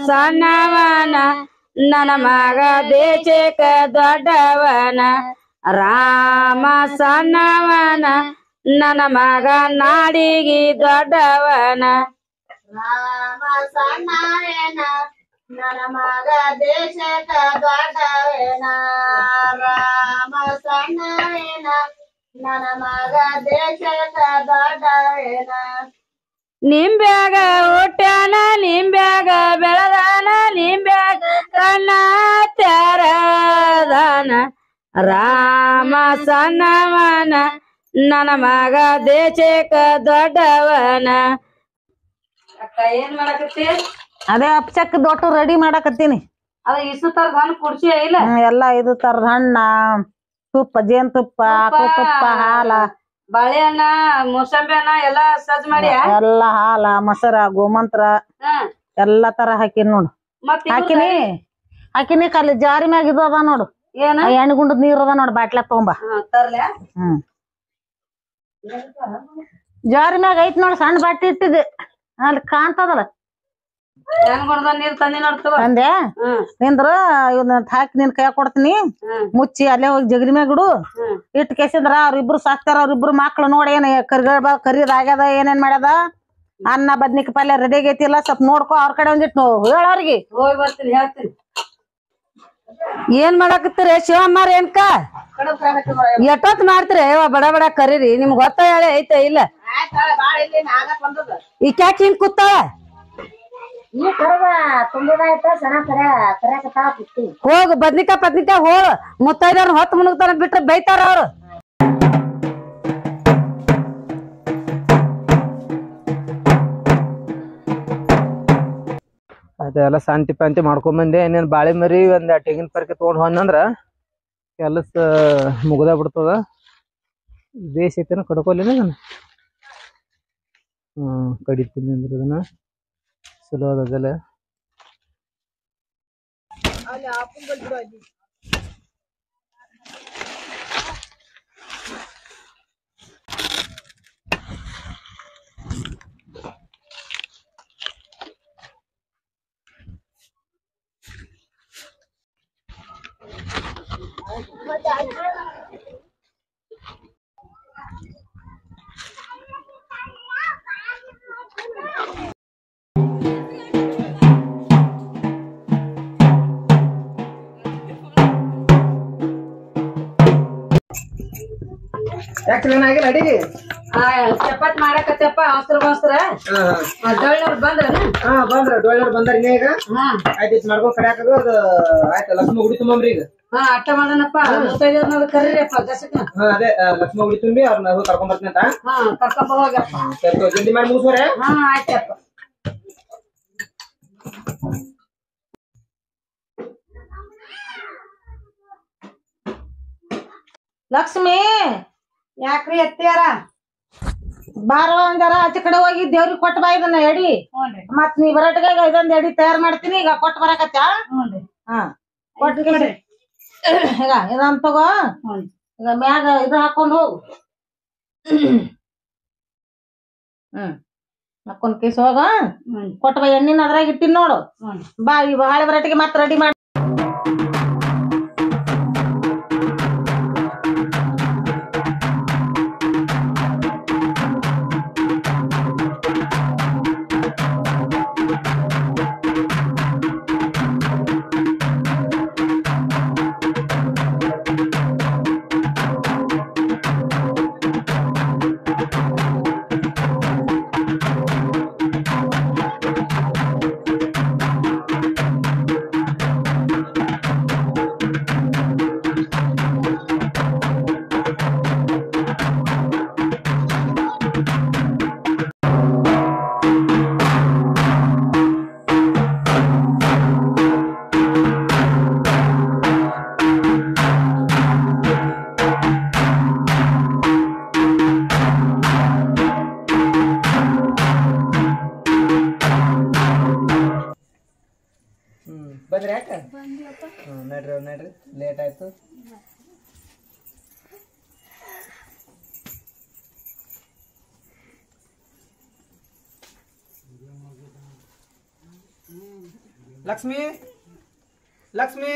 ಸಣ್ಣವನ ನನ್ನ ಮಗ ದೇಶಕ ದೊಡ್ಡವನ ರಾಮ ಸಣ್ಣವನ ನನ್ನ ಮಗ ನಾಡಿಗೆ ದೊಡ್ಡವನ ರಾಮ ಸಣ್ಣವೇನ ನನ್ನ ಮಗ ದೇಶಕ ದೊಡ್ಡವೇನ ರಾಮ ಸಣ್ಣವೇನ ನನ್ನ ಮಗ ದೇಶಕ ದೊಡ್ಡವೇನ ನಿಂಬ್ಯಾಗ ಹುಟ್ಟ್ಯಾನ ನಿಂಬ್ಯಾಗ ಬೆಳದಾನ ನಿಂಬ್ಯಾಗ ಕಣ್ಣ ತೆರದಾನ ರಾಮ ಸಣ್ಣವನ ನನ್ನ ಮಗ ದೇಶಕ ದೊಡ್ಡವನ ಅಕ್ಕ ಏನ್ ಮಾಡಕತ್ತಿ ಅದೇ ಅಪ್ಚಕ್ ದೊಡ್ಡ ರೆಡಿ ಮಾಡಕತ್ತೀನಿ ಅದ ಇಸು ತರದ ಹಣ್ಣು ಕುಡ್ಸಿ ಇಲ್ಲ ಹ್ಮ್, ಎಲ್ಲಾ ಇದು ತರದ ಹಣ್ಣ ತುಪ್ಪ ಜೇನ್ ತುಪ್ಪ ಆಕಳ ತುಪ್ಪ ಹಾಲ ಬಾಳೆಹಣ್ಣ ಮೂಸಂಬಿ ಹಣ್ಣ ಎಲ್ಲಾ ಸಜ್ಜ್ ಮಾಡಿ ಎಲ್ಲಾ ಹಾಲ ಮೊಸರ ಗೋಮಂತ್ರ ಎಲ್ಲಾ ತರ ಹಾಕಿನಿ ನೋಡು ಮತ್ ಹಾಕಿನಿ ಹಾಕಿನಿ ಕಲ್ಲಿ ಜಾರಿ ಮ್ಯಾಗ ಇದು ಅದ ನೋಡು ಏನ ಆ ಎಣ್ಣೆಗುಂಡದ ನೀರ್ ಅದ ನೋಡು ಬಾಟ್ಲ ತಗೊಂಬ ತರ್ಲ್ಯಾ ಹ್ಮ್ ಜಾರಿ ಮ್ಯಾಗ ಐತ್ ನೋಡು ಸಣ್ಣ ಬಾಟ್ಲಿ ಇಟ್ಟಿದ್ದೆ ಅಲ್ಲಿ ಕಾಣ್ತದಲ್ಲ ಹೆಂಗ್ ನೀರ್ ತಂದಿ ನೋಡ್ತವ ಅಂದೆ ಹ್ಮ್ ನಿಂದ್ರ ಇವನ್ನ ಹಾಕಿ ನಿನ್ ಕೈ ಕೊಡ್ತೀನಿ ಹ್ಮ್ ಮುಚ್ಚಿ ಅಲ್ಲೇ ಹೋಗಿ ಜಗಲಿ ಮ್ಯಾಗ ಇಡು ಹ್ಮ್ ಇಟ್ ಕೇಸಿಂದ್ರ ಅವ್ರಿಬ್ರು ಸಾಕ್ತಾರ ಅವ್ರಿಬ್ರು ಮಕ್ಳು ನೋಡಿ ಏನ್ ಕರಿಗಡ ಕರಿದ್ ಆಗ್ಯದ ಏನೇನ್ ಮಾಡ್ಯದ ಅನ್ನ ಬದ್ನಿಕಾಯಿ ಪಲ್ಯ ರೆಡಿ ಆಗೈತಿಲ್ಲ ಸ್ವಲ್ಪ ನೋಡ್ಕೊ ಅವ್ರ ಕಡೆ ಒಂದಿಟ್ಟು ಹೇಳ ಅವ್ರಿಗೆ ಹೋಗಿ ಬರ್ತೀನಿ ಹೇಳ್ತೀನಿ ಏನ್ ಮಾಡಾಕತ್ತೀರಿ ಶಿವಮ್ಮಾರ ಏನ್ಕ ಎಷ್ಟೊತ್ ಮಾಡ್ತೀರಿ ಯವ್ವ ಬಡ ಬಡ ಕರೀರಿ ನಿಮ್ಗ್ ಗೊತ್ತ ಹೇಳಿ ಐತೆ ಇಲ್ಲ ಈಕ್ಯಾಕ್ ಹಿಂಗ್ ಕೂತಾಳ ಈ ಕರಗ ತುಂಬದಾಯ್ತ ಸಣ ಕರ ಕರ್ಯಾಕತ್ತ ಕುತ್ತಿ ಹೋಗ್ ಬದ್ನಿಕಾಯ್ ಪದ್ನಿಕಾಯ್ ಹೋಗ್ ಮುತ್ತೈದವ್ರ ಹೊತ್ತು ಮುನುಗ್ತಾನ ಬಿಟ್ರೆ ಬೈತಾರ ಅವ್ರು ಅದೆಲ್ಲ ಶಾಂತಿ ಪಾಂತಿ ಮಾಡ್ಕೊಂಬಂದೆ ಇನ್ನೇನ್ ಬಾಳೆ ಮರಿ ಒಂದ್ ತೆಂಗಿನ ಪರ್ಕೆ ತಗೊಂಡ್ ಹೋದ್ನಂದ್ರ ಕೆಲಸ ಮುಗ್ದ ಬಿಡ್ತದ ಬೇಸ್ ಐತೇನ ಕಡ್ಕೊಲಿನ ನಾನು ಹ್ಮ್ ಕಡಿತೀನಿ ಅಂದ್ರೆ ಇದನ್ನ ಚಲೋ ಅದ ಅದೆಲ್ಲ ಯಾಕೆ ಆಗಿಲ್ಲ ಅಡಿಗೆ ಚಪಾತ್ ಮಾಡಕತ್ತಪ್ಪ ಅವಸರ ಅವಸರ ಡೊಳ್ಳವ್ರು ಬಂದ್ರ ಹಾ ಬಂದ್ರ ಡೊಳ್ಳರ್ ಬಂದಾರ ಇನ್ನೇ ಈಗ ಹಾ ಆಯ್ತು ಮಾಡ್ಕೊಂಡ್ ಕಡೆ ಹಾಕೋದು ಅದು ಆಯ್ತು ಲಕ್ಷ್ಮ ಉಡಿ ತುಂಬಂಬ್ರಿ ಈಗ ಹಾ ಅಟ್ಟ ಮಾಡೋಣಪ್ಪ ಮುತ್ತೈದವ್ರನ್ನ ಕರೀರಿಯಪ್ಪ ಗಸಕ ಹಾ ಅದೇ ಆ, ಲಕ್ಷ್ಮ ಉಡಿ ತುಂಬಿ ಅವ್ರನ್ನ ಹೋಗಿ ಕರ್ಕೊಂಡ್ ಬರ್ತೀನಿ ಅಂತ ಹಾ ಕರ್ಕೊಂಡ್ ಹೋಗಪ್ಪ ಸರಿ ತಗೋ, ಜಲ್ದಿ ಮಾಡಿ ಮುಗಿಸ್ಬೋರೆ ಹಾ ಆಯ್ತಪ್ಪ ಲಕ್ಷ್ಮಿ ಯಾಕ್ರಿ ಎತ್ತಿಯಾರ ಬಾರವ ಒಂದರ ಆಚೆ ಕಡೆ ಹೋಗಿ ದೇವ್ರಿಗೆ ಕೊಟ್ಟು ಬಾ ಇದನ್ನ ಎಡಿ ಹ್ಞೂನ್ರಿ ಮತ್ ನೀ ಬರಟ್ಗಾಗ ಇದೊಂದ್ ಎಡಿ ತಯಾರ್ ಮಾಡ್ತೀನಿ ಈಗ ಕೊಟ್ಟು ಬರಕತ್ತ ಹ್ಞೂನ್ರಿ ಹಾ ಕೊಟ್ಟು ಈಗ ಇದನ್ ತಗೋ ಹ್ಞೂ ಈಗ ಮ್ಯಾಗ ಇದು ಹಾಕೊಂಡ್ ಹೋಗು ಹ್ಮ್ ಹಾಕೊಂಡ್ ಕಿಸ್ ಹೋಗ ಹ್ಞೂ ಕೊಟ್ಟು ಬಾ ಎಣ್ಣಿನ ಅದ್ರಾಗ ಇಟ್ಟಿನ್ ನೋಡು ಹ್ಞೂ ಬಾ ಈ ಬಾಳೆ ಬರಟಿಗೆ ಮತ್ತೆ ರೆಡಿ ಮಾಡಿ ಹ್ಮ್ ಬಂದ್ರಿ ಯಾಕ ಹ್ಮ್ ನಡ್ರಿ ನಡ್ರಿ ಲೇಟ್ ಆಯ್ತು ಲಕ್ಷ್ಮಿ ಲಕ್ಷ್ಮಿ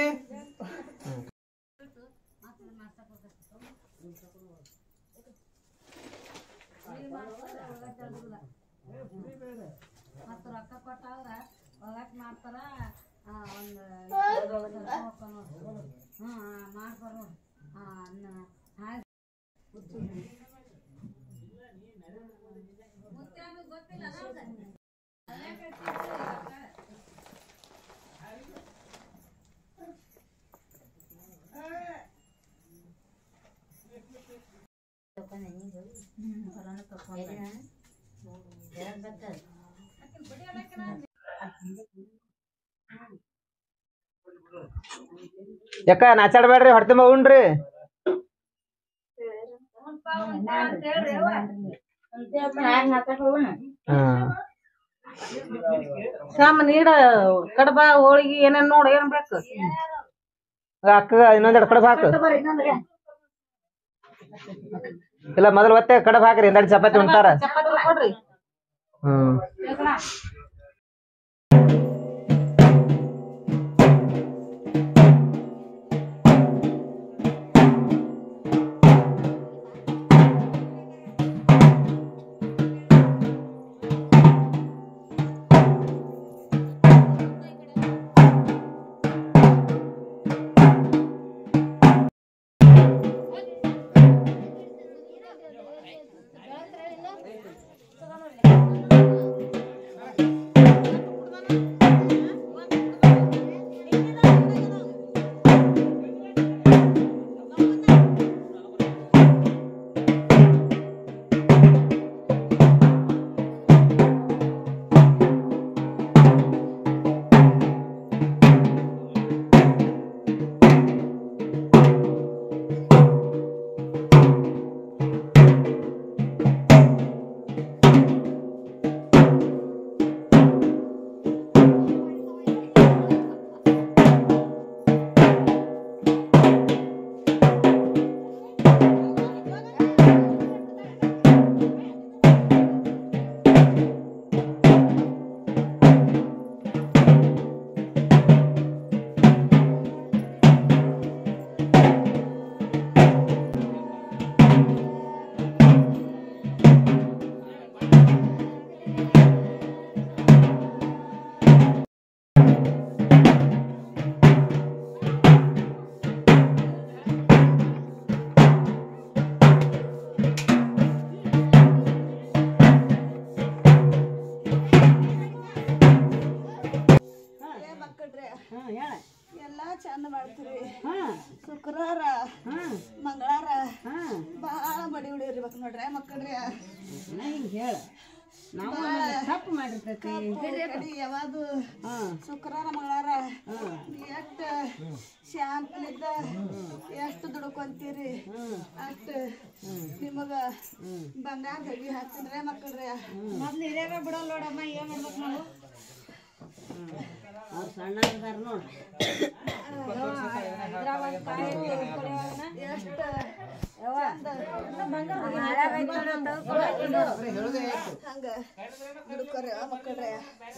ಯಾಕ ನಾಚಾಡ್ಬೇಡ್ರಿ ಹೊಟ್ಟೆ ಮಗುಣ್ರಿ ಶ್ಯಾಮ ನೀಡ ಕಡಬ ಹೋಳಿಗೆ ಏನೇನ್ ನೋಡ್ ಏನ್ ಬೇಕು ಅಕ್ಕ ಇನ್ನೊಂದೆರಡು ಕಡಬ ಹಾಕು ಇಲ್ಲ ಮೊದಲು ಒತ್ತೆ ಕಡಬ ಹಾಕ್ರಿ ಇನ್ನೆರಡು ಚಪಾತಿ ಉಂಟಾರ ಚಪಾತಿ ಕೊಡ್ರಿ ಹ್ಮ್ ಎಲ್ಲಾ ಚಂದ ಮಾಡ್ತೀರಿ ಶುಕ್ರವಾರ ಮಂಗಳವಾರ ಬಾಳ ಮಡಿ ಹೊಡಿರ್ಬೇಕು ನೋಡ್ರಿ ಮಕ್ಕಳ್ರಿ ಹೇಳ ನಾವು ತಪ್ಪು ಮಾಡಿರ್ತೈತಿ ಕಡಿ ಯಾವುದು ಶುಕ್ರವಾರ ಮಂಗಳವಾರ ಎಷ್ಟ ಶಾಂತಲಿದ್ದ ಎಷ್ಟು ದುಡ್ಕೊಂತೀರಿ ಅಷ್ಟ ನಿಮಗ ಬಂಗಾರ ಗಡಿ ಹಾಕ್ತಿನ್ರಿ ಮಕ್ಕಳ್ರಿ ಮೊದ್ಲು ಹಿರಿಯರ ಬಿಡಲ್ಲ ನೋಡಮ್ಮ ಏನ್ ಮಾಡ್ಬೇಕು ನಾವು ಅವ್ರು ಸಣ್ಣ ಇದಾರ ನೋಡ್ ಎಷ್ಟು ಹಂಗ ದುಡ್ಕೊರಿ ಮಕ್ಕಳ್ರಿ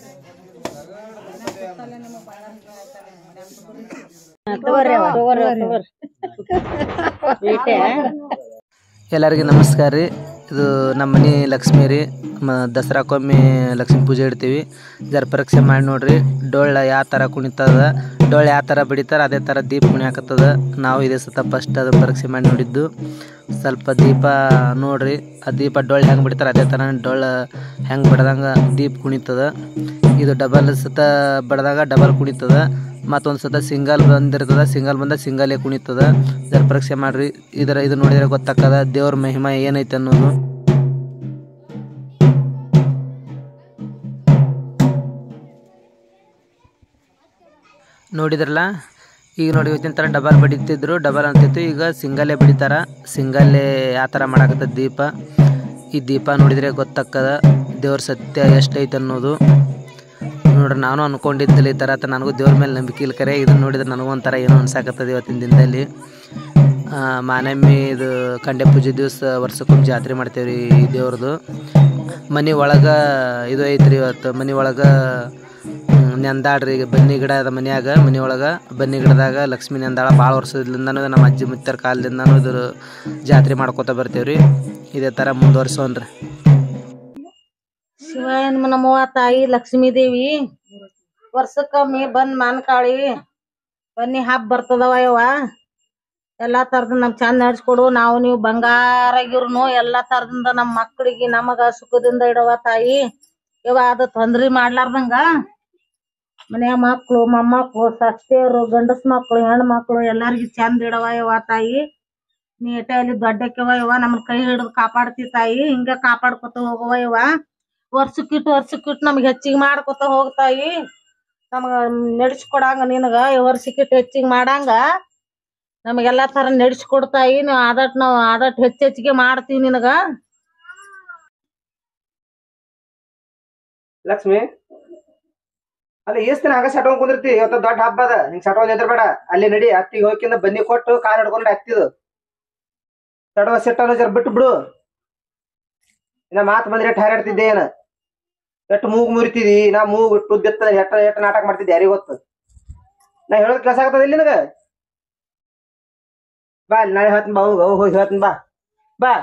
ಎಲ್ಲರಿಗೂ ನಮಸ್ಕಾರ ರೀ ಇದು ನಮ್ಮ ಮನೆ ಲಕ್ಷ್ಮಿ ರೀ ಮ ದಸರಾಕ್ಕೊಮ್ಮೆ ಲಕ್ಷ್ಮೀ ಪೂಜೆ ಇಡ್ತೀವಿ ಜರ ಪರೀಕ್ಷೆ ಮಾಡಿ ನೋಡ್ರಿ ಡೊಳ್ಳ ಯಾವ ಥರ ಕುಣಿತದ ಡೊಳ್ಳು ಯಾವ ಥರ ಬಡಿತಾರ ಅದೇ ಥರ ದೀಪ ಕುಣಿಯಾಕತ್ತದ ನಾವು ಇದೇ ಸತ ಫಸ್ಟ್ ಅದು ಪರೀಕ್ಷೆ ಮಾಡಿ ನೋಡಿದ್ದು ಸ್ವಲ್ಪ ದೀಪ ನೋಡ್ರಿ ಆ ದೀಪ ಡೊಳ್ಳು ಹೆಂಗೆ ಬಿಡ್ತಾರೆ ಅದೇ ಥರ ಡೊಳ್ಳು ಹೆಂಗೆ ಬಡ್ದಂಗೆ ದೀಪ ಕುಣಿತದ ಇದು ಡಬಲ್ ಸತ ಬಡ್ದಾಗ ಡಬಲ್ ಕುಣಿತದ ಮತ್ತೊಂದು ಸತ ಸಿಂಗಲ್ ಬಂದಿರ್ತದ ಸಿಂಗಲ್ ಬಂದಾಗ ಸಿಂಗಲೇ ಕುಣಿತದ ಜರ ಪರೀಕ್ಷೆ ಮಾಡ್ರಿ ಇದರ ಇದು ನೋಡಿದ್ರೆ ಗೊತ್ತಾಗ್ತದ ದೇವ್ರ ಮಹಿಮಾ ಏನೈತೆ ಅನ್ನೋದು ನೋಡಿದ್ರಲ್ಲ ಈಗ ನೋಡಿ ಇವತ್ತಿನ ಥರ ಡಬಲ್ ಬಡಿತಿದ್ರು ಡಬಲ್ ಅಂತಿತ್ತು ಈಗ ಸಿಂಗಲ್ಲೇ ಬಡಿತಾರ ಸಿಂಗಲ್ಲೇ ಆ ಥರ ಮಾಡಾಕತ್ತದ ದೀಪ ಈ ದೀಪ ನೋಡಿದರೆ ಗೊತ್ತಾಗ್ತದ ದೇವ್ರ ಸತ್ಯ ಎಷ್ಟೈತೆ ಅನ್ನೋದು ನೋಡ್ರಿ ನಾನು ಅನ್ಕೊಂಡಿದ್ದಿಲ್ಲ ಈ ಥರ ಅಂತ ನನಗೂ ದೇವ್ರ ಮೇಲೆ ನಂಬಿಕೆ ಇಲ್ಲ ಕರೆ ಇದನ್ನ ನೋಡಿದ್ರೆ ನನಗೂ ಒಂಥರ ಏನೋ ಅನ್ಸಾಕತ್ತದ ಇವತ್ತಿನ ದಿನದಲ್ಲಿ ಆ, ಮಾನಮ್ಮಿ ಇದು ಕಂಡೆ ಪೂಜೆ ದಿವಸ ವರ್ಷಕ್ಕೊಮ್ಮೆ ಜಾತ್ರೆ ಮಾಡ್ತೇವೆ ರೀ ಈ ದೇವ್ರದ್ದು ಮನೆ ಒಳಗೆ ಇದು ಐತ್ರಿ ಇವತ್ತು ಮನೆ ಒಳಗೆ ಹ್ಮ್, ನೆಂದಾಡ್ರಿ ಈಗ ಬನ್ನಿ ಗಿಡ ಅದ ಮನ್ಯಾಗ ಮನೆಯೊಳಗೆ ಬನ್ನಿ ಗಿಡದಾಗ ಲಕ್ಷ್ಮೀ ನೆಂದಾಳ ಭಾಳ ವರ್ಷದಿಂದನೂ ನಮ್ಮ ಅಜ್ಜಿ ಮುತ್ತರ ಕಾಲದಿಂದನೂ ಇದ್ರ ಜಾತ್ರೆ ಮಾಡ್ಕೊತ ಬರ್ತೀವ್ರಿ ಇದೇ ಥರ ಮುಂದುವರ್ಸೋನ್ರಿ ಶಿವಾಯನ್ ನಮ್ಮವ್ವ ತಾಯಿ ಲಕ್ಷ್ಮೀ ದೇವಿ ವರ್ಷಕ್ಕೊಮ್ಮೆ ಬಂದ್ ಮಾನ್ಕಾಳಿ ಬನ್ನಿ ಹಬ್ಬ ಬರ್ತದವ ಯವ್ವ ಎಲ್ಲಾ ತರದಿಂದ ನಮ್ ಚಂದ ನಡ್ಸ್ಕೊಡು ನಾವು ನೀವು ಬಂಗಾರಾಗಿರ್ನು ಎಲ್ಲಾ ತರದಿಂದ ನಮ್ ಮಕ್ಕಳಿಗೆ ನಮಗ ಸುಖದಿಂದ ಇಡವ ತಾಯಿ ಯವ್ವ ಅದು ತೊಂದ್ರಿ ಮಾಡ್ಲಾರ್ದಂಗ ಮನ್ಯಾಗ ಮಕ್ಳು ಮೊಮ್ಮಕ್ಳು ಸಸ್ತಿಯರು ಗಂಡಸ್ ಮಕ್ಳು ಹೆಣ್ಣು ಮಕ್ಳು ಎಲ್ಲಾರ್ಗಿ ಚಂದ ಇಡವ ಯವ್ವ ತಾಯಿ ನೀಟಾಗಿ ದೊಡ್ಡಕ್ಕೆವ ಯವ್ವ ನಮ್ಮನ್ ಕೈ ಹಿಡಿದು ಕಾಪಾಡ್ತಿ ತಾಯಿ ಹಿಂಗ ಕಾಪಾಡ್ಕೊತ ಹೋಗವ ಯವ್ವ ವರ್ಷಕ್ಕಿಟ್ಟು ವರ್ಷಕ್ಕಿಟ್ಟು ನಮ್ಗೆ ಹೆಚ್ಚಿಗೆ ಮಾಡ್ಕೊತ ಹೋಗ್ತಾಯಿ ನಮಗ ನಡೆಸ್ಕೊಡಂಗ ನಿನಗ ವರ್ಷಕ್ಕಿಟ್ಟು ಹೆಚ್ಚಿಗೆ ಮಾಡಂಗ ನಮಗೆಲ್ಲಾ ತರ ನಡೆಸ್ಕೊಡ್ತಾಯಿ ನೀವು ಆದಟ್ ನಾವು ಆದಟ್ ಹೆಚ್ಚ್ ಹೆಚ್ಚಿಗೆ ಮಾಡ್ತೀವಿ ನಿನಗ ಲಕ್ಷ್ಮಿ ಅಲ್ಲ ಎಷ್ಟ್ ದಿನ ಹಂಗ ಸಟ್ಕೊಂಡ್ ಕುಂದಿರ್ತಿ ಇವತ್ತ ದೊಡ್ಡ ಹಬ್ಬ ಅದ ಹಿಂಗ್ ಸಟ್ಕೊಂಡ್ ನಿಂದ್ರಬೇಡ ಅಲ್ಲಿ ನಡಿ ಅತ್ತಿಗೆ ಹೋಗಿಂದ ಬನ್ನಿ ಕೊಟ್ಟು ಕಾಲ್ ಹಿಡ್ಕೊಂಡು ಹತ್ತಿದು ಸಡವ ಸಿಟ್ಟಲ್ಲ ಜರ ಬಿಟ್ಟು ಬಿಡು ಇನ್ನ ಮಾತ್ ಬಂದ್ರೆ ಎಷ್ಟ್ ಹಾರಾಡ್ತಿದ್ದೆ ಏನ ಎಷ್ಟ್ ಮೂಗ್ ಮುರಿತಿದಿ ನಾ ಮೂಗ್ ಇಟ್ಟು ಬಿತ್ತ ಎಟ್ಟ ಎಟ್ಟ ನಾಟಕ ಮಾಡ್ತಿದ್ದೆ ಯಾರಿಗ್ ಗೊತ್ತು ನಾ ಹೇಳೋದ್ ಕೆಲಸ ಆಗ್ತದ ಇಲ್ಲಿ ನಿನಗ ಬಾ ಅಲ್ಲಿ ನಾಳೆ ಹೇಳ್ತೀನಿ ಬಾ ಹೋಗ್ ಹೋಗಿ ಹೇಳ್ತೀನಿ ಬಾ ಬಾ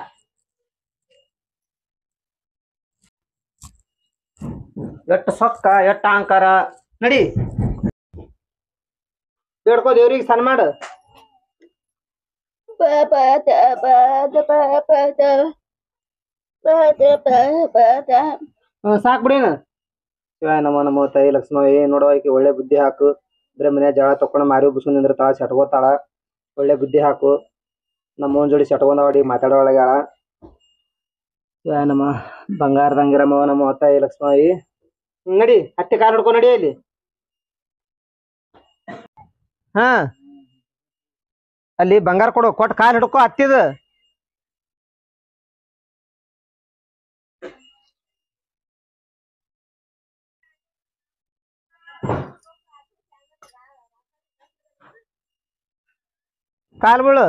ಎಟ್ಟು ಸೊಕ್ಕ ಎಟ್ಟು ಅಹಂಕಾರ ನಡಿ ಬೇಡ್ಕೋ ದೇವ್ರಿಗೆ ಸಣ್ಣ ಮಾಡು ಹ್ಮ್ ಸಾಕ್ ಬಿಡಿನ ಶಿವಾಯ ನಮ ನಮೋ ತಾಯಿ ಲಕ್ಷ್ಮಿ ನೋಡುವ ಈಕಿ ಒಳ್ಳೆ ಬುದ್ಧಿ ಹಾಕು ಬರೀ ಮನ್ಯಾಗ ಜಗಳ ತಕೊಂಡ್ ಮಾರಿ ಬುಸು ನಿಂದಿರ್ತಾಳ ಸಟ್ಕೋತಾಳ ಒಳ್ಳೆ ಬುದ್ಧಿ ಹಾಕು ನಮ್ಮ ಜೋಡಿ ಸಟ್ಕೊಂಡವಾಡಿ ಮಾತಾಡೋಳಗ್ಯಾಳ ಶಿವಾಯ ನಮ ಬಂಗಾರದಂಗಿರಮ್ಮ ನಮೋ ತಾಯಿ ಲಕ್ಷ್ಮಿ ಹ್ಮ್, ನಡಿ ಹತ್ತಿ ಕಾಲ್ ಹಿಡ್ಕೊ ನಡಿ ಅಲ್ಲಿ ಹಾ ಅಲ್ಲಿ ಬಂಗಾರ ಕೊಡು ಕೊಟ್ಟು ಕಾಲ್ ಹಿಡ್ಕೊ ಹತ್ತಿದ ಕಾಲ್ ಬೀಳು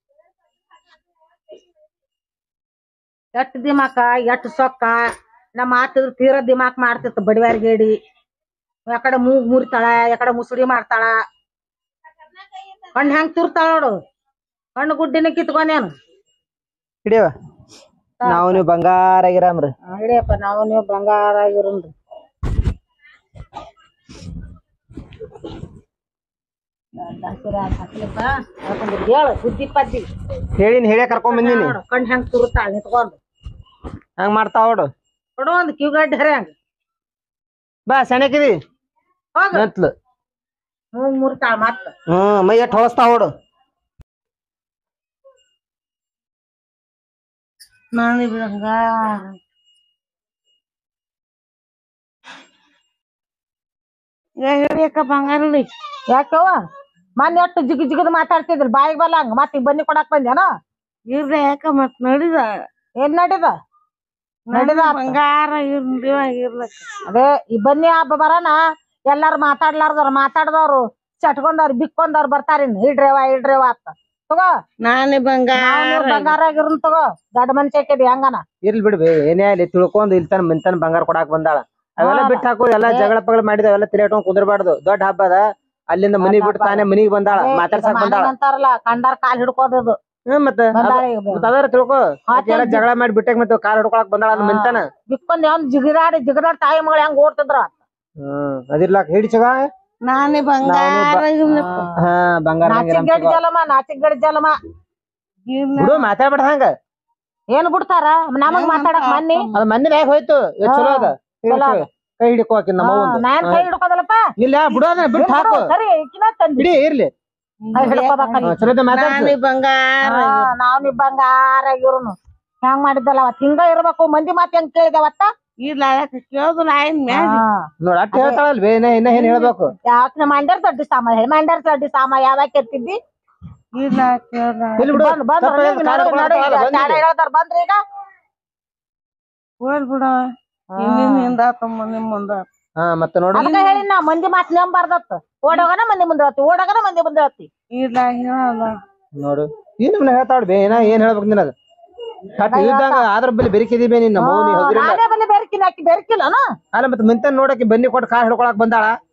ಎಷ್ಟ್ ದಿಮಾಕ ಎಷ್ಟ್ ಸೊಕ್ಕ ನಮ್ಮ ಮಾತಿದ್ರ ತೀರ ದಿಮಾಕ್ ಮಾಡ್ತಿತ್ತು ಬಡಿವಾರ್ ಗೇಡಿ ಯಾಕಡೆ ಮೂಗ್ ಮುರಿತಾಳ ಯಾಕಡೆ ಮುಸುಡಿ ಮಾಡ್ತಾಳ ಕಣ್ಣ್ ಹೆಂಗ್ ತುರ್ತಾಳ ನೋಡು ಕಣ್ಣು ಗುಡ್ಡಿನ ಕಿತ್ಕೊಂಡೇನು ಹಿಡಿಯವ ನಾವು ನೀವು ಬಂಗಾರ ಆಗಿರಾಮ್ರಿ ಹಿಡಿಯಪ್ಪ ನಾವು ನೀವು ಬಂಗಾರ ಆಗಿರೋನ್ರಿ ಹೇಳು ಬುದ್ಧಿ ಪದ್ದಿ ಹೇಳಿನ ಹೇಳೇ ಕರ್ಕೊಂಡ್ ಬಂದೀನಿ ನೋಡು ಕಣ್ಣ್ ಹೆಂಗ್ ತುರ್ತಾಳ ನಿಂತ್ಕೊಂಡು ಹಂಗ ಮಾಡ್ತಾವ ನೋಡು ಕೊಡು ಒಂದ್ ಕಿವಿಗಡ್ಡೆ ಹರಿ ಹಂಗ ಬಾ ಸಣ್ಣಕಿದಿ ಹೋಗು ನತ್ಲು ಮೂಗ್ ಮುರಿತಾಳ ಮತ್ತ ಹ್ಮ್ ಮೈ ಎಟ್ ಹೊಳಸ್ತಾವ ನೋಡು ನಾನು ಬಂಗಾರ ಹಿಡಿಯಕ್ಕ ಬಂಗಾರ ಯಾಕವ್ವ ಮೊನ್ನೆ ಒಟ್ಟು ಜಿಗ್ ಜಿಗದ್ ಮಾತಾಡ್ತಿದ್ರು ಬಾಯಿಗೆ ಬಲ್ಲ ಹಂಗ ಮತ್ತೆ ಬನ್ನಿ ಕೊಡಾಕ್ ಬಂದ್ಯಾನ ಇರ್ಲ ಯಾಕ ಮತ್ ನಡಿದ ಏನ್ ನಡಿದ ನಡಿದ ಬಂಗಾರ ಇರ್ಲಕ್ಕ ಅದೇ ಈ ಬನ್ನಿ ಹಬ್ಬ ಬರೋಣ ಎಲ್ಲಾರು ಮಾತಾಡ್ಲಾರ್ದವ್ರು ಮಾತಾಡ್ದವ್ರು ಚಟ್ಕೊಂಡವ್ರು ಬಿಕ್ಕೊಂಡವ್ರು ಬರ್ತಾರಿನ್ ಇಡ್ರೇವ ಇಡ್ರೇವ ಅಂತ ತಗೋ ನಾನೇ ನಾವ್ ಬಂಗಾರ ಆಗಿರೋನ್ ತಗೋ ದೊಡ್ಡ ಮನುಷ್ಯ ಆಕೇದಿ ಹೆಂಗನ ಇರ್ಲಿ ಬಿಡ್ಬಿ ಏನೇ ಅಲ್ಲಿ ತಿಳ್ಕೊಂಡ್ ಇಲ್ತನ ಮಿಂತನ ಬಂಗಾರ ಕೊಡಾಕ್ ಬಂದಾಳ ಅವೆಲ್ಲ ಬಿಟ್ಟು ಹಾಕೋದು ಎಲ್ಲ ಜಗಳ ಪಗಳ ಮಾಡಿದ ಅವೆಲ್ಲ ತಲೆ ಇಟ್ಕೊಂಡ್ ಕುಂದ್ರಬಾರ್ದು ದೊಡ್ಡ ಹಬ್ಬ ಅದ ಅಲ್ಲಿಂದ ಮನಿಗ್ ಬಿಟ್ಟು ತಾನೇ ಮನಿಗ್ ಬಂದಾಳ ಮಾತಾಡ್ಸಕ್ ಬಂದಾಳ ಅಂತಾರಲ್ಲ ಕಂಡಾರ ಕಾಲ್ ಹಿಡ್ಕೋದದು ಹ್ಮ್ ಮತ್ತೆ ಬಂದಾಳ ಈಗ. ಮತ್ತ ಅದರ ತಿಳ್ಕೊ ಆಕಿ ಎಲ್ಲ ಜಗಳ ಮಾಡಿ ಬಿಟ್ಟಾಗ ಮತ್ತೆ ಕಾಲ್ ಹಿಡ್ಕೊಳಕ್ ಬಂದಾಳ ಅದ್ ಮಿಂತನ ಬಿಕ್ಕೊಂದ್ ಯಾವ್ ಜಿಗಿದಾಡಿ ಜಿಗದಾಡ್ ತಾಯಿ ಮಗಳು ಹೆಂಗ್ ಓಡ್ತಿದ್ರ ಹ್ಮ್ ಅದಿರ್ಲಾಕ್ ಹಿಡಿ ಚಗ ನಾನೇ ಬಂಗಾರ ಹಾ ಬಂಗಾರ ನಾಚಿಕ್ ಗಡಿ ಜಲಮ ನಾಚಿಕ್ ಗಡಿ ಜಲಮ ಬಿಡು ಮಾತಾಡ್ಬೇಡ ಹಂಗ ಏನ್ ಬಿಡ್ತಾರ ನಮಗ್ ಮಾತಾಡಕ್ ಮನ್ನಿ ಅದ್ ಮಂದಿನ ಯಾಕೆ ಹೋಯ್ತು ಎಷ್ಟ್ ಚಲೋ ಅದ ಏ, ಚಲೋ ಚಲೋ. ಕೈ ಹಿಡಿಕೋ ಆಕಿ ನಮ್ಮ ಹಾ, ನಾನ್ ಕೈ ಹಿಡ್ಕೋದಲ್ಲಪ್ಪ ಇಲ್ಲ ಬಿಡು ಅದನ್ನ ಬಿಟ್ಟು ಹಾಕು ಸರಿ ಈಕಿನ ತಂದಿ ಬಿಡಿ ಇರ್ಲಿ ಕೈ ಹಿಡ್ಕೋಬೇಕಲ್ಲಿ ಹಾ, ಚಲೋದ ಮಾತಾಡ್ಸಿ ಬಂಗಾರ ನಾವ್ ನೀ ಬಂಗಾರ ಆಗಿರುನು ಹೆಂಗ್ ಮಾಡಿದ್ದಲ್ಲ ಅವತ್ ಹಿಂಗ ಇರ್ಬೇಕು ಮಂದಿ ಮಾತ್ ಹೆಂಗ್ ಕೇಳಿದವತ್ತ ಇಲ್ಲ ಕೇಳುದಿಲ್ಲ ಆಯ್ನ್ ಮ್ಯಾಗ ನೋಡ್ ಅಟ್ಟ ಹೇಳ್ತಾಳಲ್ವೇ ಇನ್ನ ಇನ್ನ ಏನ್ ಹೇಳ್ಬೇಕು ಯಾಕೆ ಮಂಡ್ಯಾರ ದೊಡ್ಡ ಸಾಮ ಮಂಡ್ಯಾರ ದೊಡ್ಡ ಸಾಮ ಯಾವಾಗ ಕೆತ್ತಿದ್ದಿ ಇಲ್ಲ ಕೇಳ ಇಲ್ಲಿ ಬಿಡು ಬಂದ್ ಬಂದ್ ತಪ್ಪ ಹೇಳ್ದ, ಕಾಲ್ ಹಿಡ್ಕೊಳಕ್ ಆಗಲ್ಲ, ಬಂದ್ ಇಲ್ಲಿ. ಹೇಳ್ತಾರ ಬಂದ್ರಿ ಈಗ ಹೋಲ್ ಬಿಡ ಹಿಂದಿನ ಹಿಂದ ಮುಂದಿನ ಮುಂದ ಹಾ ಮತ್ತೆ ನೋಡು ಅದಕ್ಕ ಹೇಳಿ ನಾ ಮಂದಿ ಮಾತ್ ನಂಬಾರ್ದತ್ತ ಓಡೋಗನ ಮಂದಿ ಮುಂದೆ ಹೇಳ್ತಿ ಓಡೋಗನ ಮಂದಿ ಮುಂದೆ ಹೇಳ್ತಿ ಇಲ್ಲ ಹೇಳಲ್ಲ ನೋಡು ಏನ್ ನಮ್ನ ಹೇಳ್ತಾಳ ಬೇ ಏನ ಏನ್ ಹೇಳ್ಬೇಕು ನಿನಗ ಅಟ್ ಇದ್ದಾಗ ಆದ್ರ ಬಲ್ಲಿ ಬೆರಿಕಿದಿ ಬೇ ನಿನ್ನ ಮೌನಿ ಹೋಗಿರಲ್ಲ ನಾನೇ ಬಂದು ಬೆರ್ಕಿನ ಹಾಕಿ ಬೆರ್ಕಿಲ್ಲನ ಅಲ್ಲ ಮತ್ತೆ ಮಿಂತನ್ ನೋಡಕ್ಕೆ ಬನ್ನಿ ಕೊಟ್ಟು ಕಾಲ್ ಹಿಡ್ಕೊಳಕ್ ಬಂದಾಳ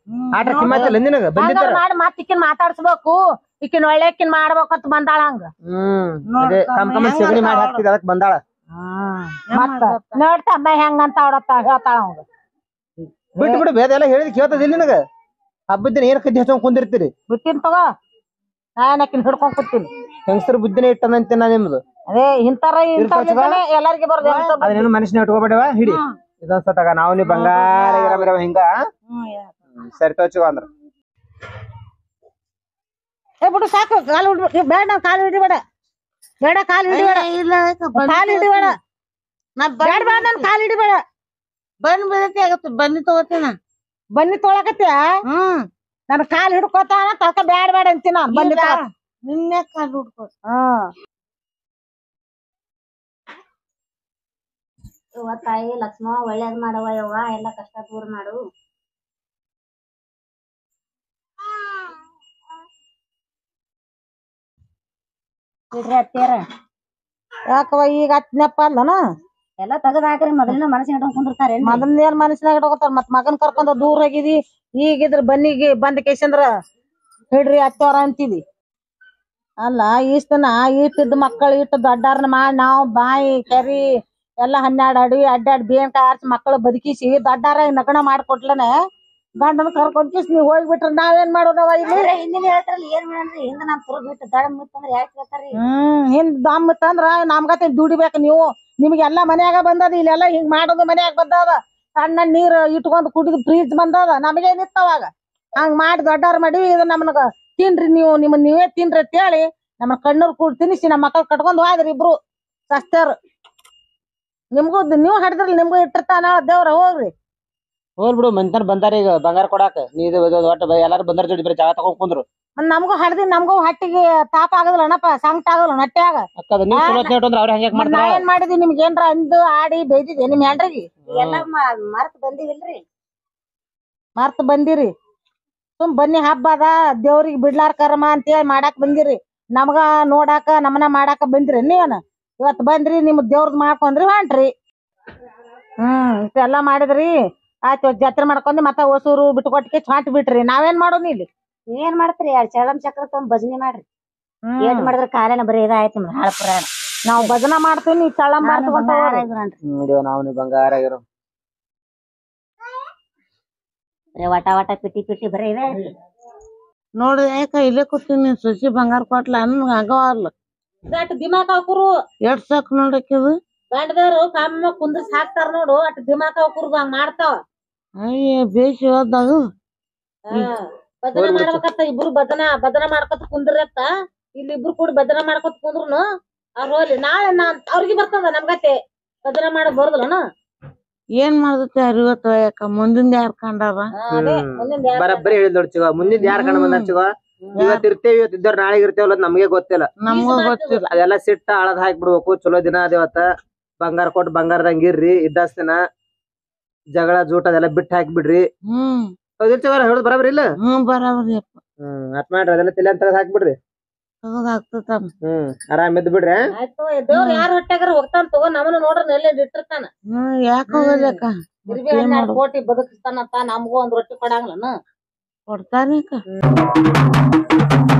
ಆಟ ಕಿಮ್ಮತ್ತಿಲ್ಲ ನಿನಗ ಹಂಗಾರ ಬಂದಿದ್ದಾರ ಮಾಡಿ ಮತ್ ಈಕಿನ್ ಮಾತಾಡ್ಸ್ಬೇಕು ಈಕಿನ್ ಒಳ್ಳೆಕಿನ್ ಮಾಡ್ಬೇಕಂತ ಬಂದಾಳ ಹಂಗ ಹ್ಮ್ ಅದೇ ಕಮ್ ಕಮ್ಮ ಸಗಣಿ ಮಾಡಿ ಹಾಕ್ತಿದ್ ಅದಕ್ ಬಂದಾಳ ಮತ್ತ ನೋಡ್ತ ಅಮ್ಮ ಹೆಂಗಂತ ಅವಡತ್ತ ಹೇಳ್ತಾಳ ಅವಂಗ ಬಿಟ್ಟು ಬಿಡು ಬೇದ ಎಲ್ಲ ಹೇಳಿದ್ ಕೇಳ್ತದಿಲ್ಲ ನಿನಗ ಹಬ್ಬದ ದಿನ ಏನ್ ಕದ್ದಿ ಹಚ್ಕೊಂಡ್ ಕುಂದಿರ್ತೀರಿ ಬಿಟ್ಟಿನ್ ತಗೋ ನಾನ್ ಆಕಿನ್ ಹಿಡ್ಕೊಂಡ್ ಕೂತೀನಿ ಹೆಂಗಸರು ಬುದ್ಧಿನೇ ಇಟ್ಟನಂತೆ ನಾ ನಿಮ್ದು ಅದೇ ಇಂತಾರ ಇಂತಾರ ಎಲ್ಲಾರ್ಗಿ ಬರ್ದು ಅದನ್ನೇನು ಮನುಷ್ಯನ ಇಟ್ಕೋಬೇಡವ ಹಿಡಿ ಇದೊಂದ್ ಸತಾಗ ನಾವು ನೀ ಬಂಗಾರ ಗಿರ ಮಿರವ ಹಿಂಗ ಹ್ಮ್, ಸರಿ ತೋಚುವ ಅಂದ್ರ ಏ ಬಿಡು ಸಾಕು ಕಾಲು ಹಿಡ್ಬಿಡು ಬೇಡ ನಾವ್ ಕಾಲು ಹಿಡಿಬೇಡ ಬೇಡ ಕಾಲು ಹಿಡಿಬೇಡ ಇಲ್ಲ ಕಾಲು ಹಿಡಿಬೇಡ ನಾ ಬೇಡ ಬೇಡ ನನ್ ಕಾಲು ಹಿಡಿಬೇಡ ಬಂದ್ ಬೀಳತಿ ಆಗತ್ತೆ ಬನ್ನಿ ತಗೋತೀನ ಬನ್ನಿ ತೊಳಕತ್ತೀಯ ಹ್ಮ್ ನನ್ ಕಾಲ್ ಹಿಡ್ಕೋತಾನ ತಕ ಬ್ಯಾಡ ಬ್ಯಾಡ ಅಂತೀನ ಬನ್ನಿ ಇಲ್ಲ. ತೊಗೊಳ. ನಿನ್ನೆ ಕಾಲ್ ಹುಡ್ಕೋ ಹ್ಮ್ ಯವ್ವ ತಾಯಿ ಲಕ್ಷ್ಮ ಒಳ್ಳೇದ್ ಮಾಡವ ಯವ್ವ ಎಲ್ಲ ಕಷ್ಟ ದೂರ ಮಾಡು ಬಿಡ್ರಿ ಅತ್ತೇರ ಯಾಕವ ಈಗ ಹತ್ನಪ್ಪ ಅಲ್ಲನ ಎಲ್ಲ ತೆಗದ್ ಹಾಕ್ರಿ ಮೊದಲಿನ ಮನಸ್ಸಿನ ಇಟ್ಕೊಂಡ್ ಕುಂದಿರ್ತಾರೆ ಮೊದಲ ಏನ್ ಮನಸ್ಸಿನಾಗ ಇಟ್ಕೋತಾರ ಮತ್ ಮಗನ್ ಕರ್ಕೊಂಡ್ ದೂರ ಹೋಗಿದಿ ಈಗಿದ್ರ ಬನ್ನಿಗೆ ಬಂದ್ ಕೇಸಂದ್ರ ಹಿಡ್ರಿ ಹತ್ತವ್ರ ಅಂತಿದಿ ಅಲ್ಲ ಈಸ್ತನ ಇಟ್ಟಿದ್ದ ಮಕ್ಕಳು ಇಟ್ಟು ದೊಡ್ಡಾರ್ನ ಮಾಡಿ ನಾವು ಬಾಯಿ ಕೆರಿ ಎಲ್ಲಾ ಹನ್ನೆರಡು ಅಡಿ ಅಡ್ಡಾಡ್ ಬೇನ್ ಕಾರ್ಸಿ ಮಕ್ಕಳು ಬದುಕಿಸಿ ದೊಡ್ಡಾರ ನಗಣ ಮಾಡ್ಕೊಟ್ಲನೆ ಗಂಡನ ಕರ್ಕೊಂಡ್ ಕಿಸ್ ನೀವ್ ಹೋಗ್ಬಿಟ್ರ ನಾವೇನ್ ಮಾಡೋದವ ಇಲ್ಲಿ ಹಿಂದಿನ ಹೇಳ್ತಾರಲ್ಲ ಏನ್ ಮಾಡನ್ರಿ ಹಿಂದ ನಾನ್ ತುರ್ದ್ ಬಿಟ್ಟು ದಡ ಮುತ್ತಂದ್ರ ಯಾಕೆ ಹೇಳ್ತಾರ್ರಿ ಹ್ಮ್ ಹಿಂದ್ ದಮ್ ತಂದ್ರ ನಮ್ಗತೆ ದುಡಿಬೇಕು ನೀವು ನಿಮ್ಗೆಲ್ಲಾ ಮನ್ಯಾಗ ಬಂದದ ಇಲ್ಲೆಲ್ಲ ಹಿಂಗ್ ಮಾಡೋದು ಮನ್ಯಾಗ ಬಂದದ ಸಣ್ಣ ನೀರ್ ಇಟ್ಕೊಂಡ್ ಕುಡಿದ್ ಫ್ರೀಜ್ ಬಂದದ ನಮಗೇನಿತ್ತು ಅವಾಗ ಹಂಗ್ ಮಾಡಿ ದೊಡ್ಡವ್ರ ಮಾಡಿ ಇದು ನಮ್ಗ ತಿನ್ರಿ ನೀವು ನಿಮ್ ನೀವೇ ತಿನ್ರಿ ಅಂತ ಹೇಳಿ ನಮ್ಮ ಕಣ್ಣೂರ್ ಕೂಡ ತಿನ್ನಿಸಿ ನಮ್ಮ ಮಕ್ಕಳು ಕಟ್ಕೊಂಡ್ ಹೋದ್ರಿ ಇಬ್ರು ಸಸ್ತಾರ ನಿಮ್ಗೂ ನೀವು ಹಡ್ದ್ರಲ್ಲ ನಿಮ್ಗೂ ಇಟ್ಟಿರ್ತಾನ ದೇವ್ರ ಹೋಗ್ರಿ ಹೋಲ್ ಬಿಡು ಮಂತನ್ ಬಂದಾರ ಈಗ ಬಂಗಾರ ಕೊಡಾಕ ನೀ ಇದು ಇದು ಒಟ್ಟ ಬ- ಎಲ್ಲಾರು ಬಂದಾರ ಜೋಡಿ ಬರೀ ಜಾಗ ತಗೊಂಡ್ ಕುಂದ್ರು ಮತ್ತ್ ನಮಗೂ ಹಡ್ದಿ ನಮಗೂ ಹಟ್ಟಿಗೆ ತಾಪ ಆಗದಲ್ಲನಪ್ಪ ಸಂಕಟ ಆಗಲ್ಲ ನಟ್ಟ್ಯಾಗ ಅಕ್ಕದ ನೀವ್ ಚಲೋ ಹೊತ್ನ್ಯಾಗ ಇಟ್ಕೊಂಡ್ರ ಅವ್ರ ಹೆಂಗ್ ಮತ್ತ್ ಮಾಡ್ತಾರ ನಾವೇನ್ ಮಾಡಿದ್ವಿ ನಿಮ್ಗೆ ಏನ್ರ ಅಂದು ಆಡಿ ಬೈದಿದೆ ನಿಮ್ ಹೆಂಡ್ರಿಗೆ ಎಲ್ಲ ಮರ್ತ್ ಬಂದಿವಿಲ್ರಿ ಮರ್ತ್ ಬಂದಿರಿ ಸುಮ್ ಬನ್ನಿ ಹಬ್ಬ ಅದ ದೇವ್ರಿಗೆ ಬಿಡ್ಲಾರ ಕರ್ಮ ಅಂತೇಳಿ ಮಾಡಾಕ್ ಬಂದಿರಿ ನಮಗ ನೋಡಾಕ ನಮ್ಮನ ಮಾಡಾಕ ಬಂದ್ರಿ ನೀವೇನ ಇವತ್ ಬಂದ್ರಿ ನಿಮ್ ದೇವ್ರದ್ ಮಾಡ್ಕೊಂಡ್ರಿ ಹೊಂಟ್ರಿ ಹ್ಮ್ ಇಷ್ಟೆಲ್ಲಾ ಮಾಡಿದ್ರಿ ಆಯ್ತು ಇವತ್ತ್ ಜಾತ್ರೆ ಮಾಡ್ಕೊಂಡ್ ಮತ್ತ ಹೊಸೂರು ಬಿಟ್ಕೊಟ್ಟಿಗೆ ಹೊಂಟ್ ಬಿಟ್ರಿ ನಾವೇನ್ ಮಾಡೋದು ಇಲ್ಲಿ ಏನ್ ಮಾಡ್ತೀರಿ ಎರಡ್ ಚಳಂ ಚಕ್ರ ತಗೊಂಡ್ ಭಜನೆ ಮಾಡ್ರಿ ಏಟ್ ಮಾಡಿದ್ರ ಕಾಲೇನ ಬರೀ ಇದಾಯ್ತು ನಿಮ್ದು ಹಾಳ ಪುರಾಣ ನಾವ್ ಭಜನ ಮಾಡ್ತೀವಿ ನೀವ್ ಚಳ ನಾನು ಮಾಡ್ತೀವಿ ಬಂಗಾರ ಇದ್ರನ್ರಿ. ನೋಡಿವ ನಾವು ನೀವ್ ಬಂಗಾರ ಆಗಿರೋ ಬರೀ ವಟ ವಟ ಪಿಟಿ ಪಿಟಿ ಬರೀ ಇದೆ ನೋಡಿ ಯಾಕ ಇಲ್ಲೇ ಕೂತೀನಿ ಸಸಿ ಬಂಗಾರ ಕೊಟ್ಲ ಅನ್ ಆಗವಲ್ಲ ಅಟ್ ದಿಮಾಕ್ ಹಾಕುರು ಎಷ್ಟ್ ಸಾಕ್ ನೋಡಕ್ಕಿದು ಗಂಡದವ್ರು ಕಾಮ ಕುಂದ್ರಿಸಿ ಹಾಕ್ತಾರ ನೋಡು ಅಟ್ ದಿಮಾಕ್ ಹಾಕುರು ಹಂಗ್ ಮಾಡ್ತಾವ ಅಯ್ಯ ಬೇಸಿ ಹೋದಾಗ ಭಜನ ಮಾಡ್ಬೇಕತ್ತ ಇಬ್ರು ಭಜನ ಭಜನ ಮಾಡ್ಕೊತ ಕುಂದ್ರತ್ತ ಇಲ್ಲಿ ಇಬ್ರು ಕೂಡ ಭಜನ ಮಾಡ್ಕೊತ ಕುಂದ್ರುನು ಅವ್ರ ಹೋಗ್ಲಿ ನಾಳೆ ನಾನ್ ಅವ್ರಿಗೆ ಬರ್ತದ ನಮ್ಗತೆ ಭಜನ ಮಾಡಕ್ ಬರುದಿಲ್ಲನ ಏನ್ ಮಾಡ್ದತ್ತೆ ಅರಿವತ್ತ ಯಾಕ ಮುಂದಿಂದ ಯಾರ್ ಕಂಡಾರ ಅದೇ ಮುಂದಿನ ಬರಬ್ಬರಿ ಹೇಳಿದ್ ನೋಡಿ ಚಿಗ ಮುಂದಿನ ಯಾರ್ ಕಣ ಬಂದಾರ ಚಿಗ ಇವತ್ ಇರ್ತೇವಿ ಇವತ್ ಇದ್ದವ್ರ ನಾಳೆಗ್ ಇರ್ತೇವಲ್ಲ ಅದ್ ನಮ್ಗೆ ಗೊತ್ತಿಲ್ಲ ನಮ್ಗ ಗೊತ್ತಿಲ್ಲ ಅದೆಲ್ಲ ಸಿಟ್ಟ ಹಳದ್ ಹಾಕ್ಬಿಡ್ಬೇಕು ಚಲೋ ದಿನ ಅದ ಇವತ್ತ ಬಂಗಾರ ಕೊಟ್ಟು ಬಂಗಾರದಂಗ ಇರ್ರಿ ಇದ್ದಾಸ್ತಿನ ಜಗಳ ಜೂಟ ಅದೆಲ್ಲ ಬಿಟ್ಟು ಹಾಕ್ಬಿಡ್ರಿ ಹ್ಮ್ ಹೌದಿಲ್ ಚಿಗ ಹೇಳುದ್ ಬರಬ್ರಿ ಇಲ್ಲ ಹ್ಮ್ ಬರಾಬರಿ ಅಪ್ಪ ಹ್ಮ್ ಅಟ್ ಮಾಡ್ರಿ ಅದೆಲ್ಲ ತಲೆ ಅಂತ ಹಾಕ್ಬಿಡ್ರಿ ತಗದ್ ಆಗ್ತದ ಹ್ಮ್ ಆರಾಮ್ ಇದ್ ಬಿಡ್ರಿ ಆಯ್ತು ದೇವ್ರ ಯಾರ ಹೊಟ್ಯಾಗಾರ ಹೋಗ್ತಾನ ತಗೋ ನಮ್ಮನ್ನ ನೋಡ್ರ ಎಲ್ಲೇ ಇಟ್ಟಿರ್ತಾನ ಹ್ಮ್ ಯಾಕ ಹೋಗಲ್ಲಕ್ಕ ಇರ್ಬಿ ಹನ್ನೆರಡು ಕೋಟಿ ಬದುಕಿಸ್ತಾನಂತ ನಮಗೂ ಒಂದ್ ರೊಟ್ಟಿ ಕೊಡಂಗ್ಲನ ಕೊಡ್ತಾನೆ ಅಕ್ಕ